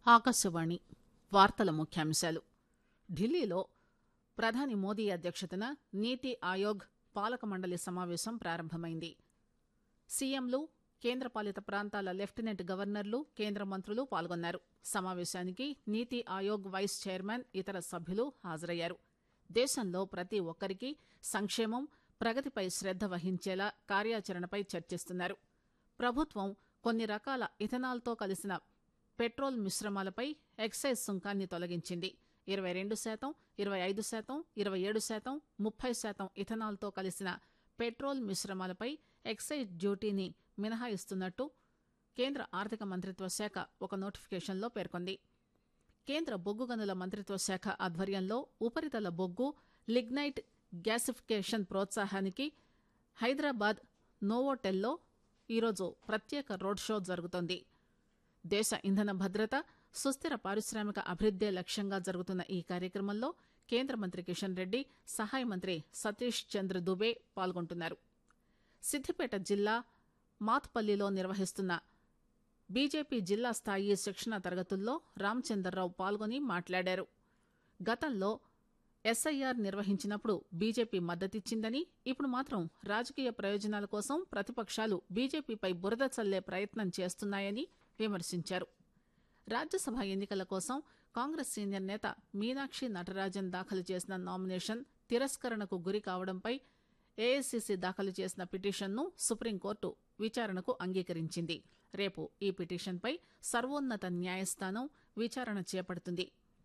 ఆకాశవాణి వార్తల ముఖ్యాంశాలు ఢిల్లీలో ప్రధాని మోదీ అధ్యక్షతన నీతి ఆయోగ్ పాలక మండలి సమావేశం ప్రారంభమైంది సీఎంలు కేంద్రపాలిత ప్రాంతాల లెఫ్టినెంట్ గవర్నర్లు కేంద్ర మంత్రులు పాల్గొన్నారు సమావేశానికి నీతి ఆయోగ్ వైస్ చైర్మన్ ఇతర సభ్యులు హాజరయ్యారు దేశంలో ప్రతి ఒక్కరికీ సంక్షేమం ప్రగతిపై శ్రద్ద వహించేలా కార్యాచరణపై చర్చిస్తున్నారు ప్రభుత్వం కొన్ని రకాల ఇథనాల్తో కలిసిన పెట్రోల్ మిశ్రమాలపై ఎక్సైజ్ సుంకాన్ని తొలగించింది ఇరవై రెండు శాతం ఇరవై ఐదు శాతం ఇరవై ఏడు శాతం ముప్పై శాతం ఇథనాల్తో కలిసిన పెట్రోల్ మిశ్రమాలపై ఎక్సైజ్ డ్యూటీని మినహాయిస్తున్నట్టు కేంద్ర ఆర్థిక మంత్రిత్వ శాఖ ఒక నోటిఫికేషన్లో పేర్కొంది కేంద్ర బొగ్గు గనుల మంత్రిత్వ శాఖ ఆధ్వర్యంలో ఉపరితల బొగ్గు లిగ్నైట్ గ్యాసిఫికేషన్ ప్రోత్సాహానికి హైదరాబాద్ నోవోటెల్లో ఈరోజు ప్రత్యేక రోడ్ షో జరుగుతోంది దేశ ఇంధన భద్రత సుస్థిర పారిశ్రామిక అభివృద్దే లక్ష్యంగా జరుగుతున్న ఈ కార్యక్రమంలో కేంద్ర మంత్రి కిషన్ రెడ్డి సహాయ మంత్రి సతీష్ చంద్ర దుబే పాల్గొంటున్నారు సిద్దిపేట జిల్లా మాత్పల్లిలో నిర్వహిస్తున్న బీజేపీ జిల్లా స్థాయి శిక్షణ తరగతుల్లో రామచందర్రావు పాల్గొని మాట్లాడారు గతంలో ఎస్ఐఆర్ నిర్వహించినప్పుడు బీజేపీ మద్దతిచ్చిందని ఇప్పుడు మాత్రం రాజకీయ ప్రయోజనాల కోసం ప్రతిపక్షాలు బీజేపీపై బురద చల్లే ప్రయత్నం చేస్తున్నాయని విమర్శించారు రాజ్యసభ ఎన్నికల కోసం కాంగ్రెస్ సీనియర్ నేత మీనాక్షి నటరాజన్ దాఖలు చేసిన నామినేషన్ తిరస్కరణకు గురి కావడంపై ఏఐసిసి దాఖలు చేసిన పిటిషన్ను సుప్రీంకోర్టు విచారణకు అంగీకరించింది రేపు ఈ పిటిషన్పై సర్వోన్నత న్యాయస్థానం విచారణ చేపడుతుంది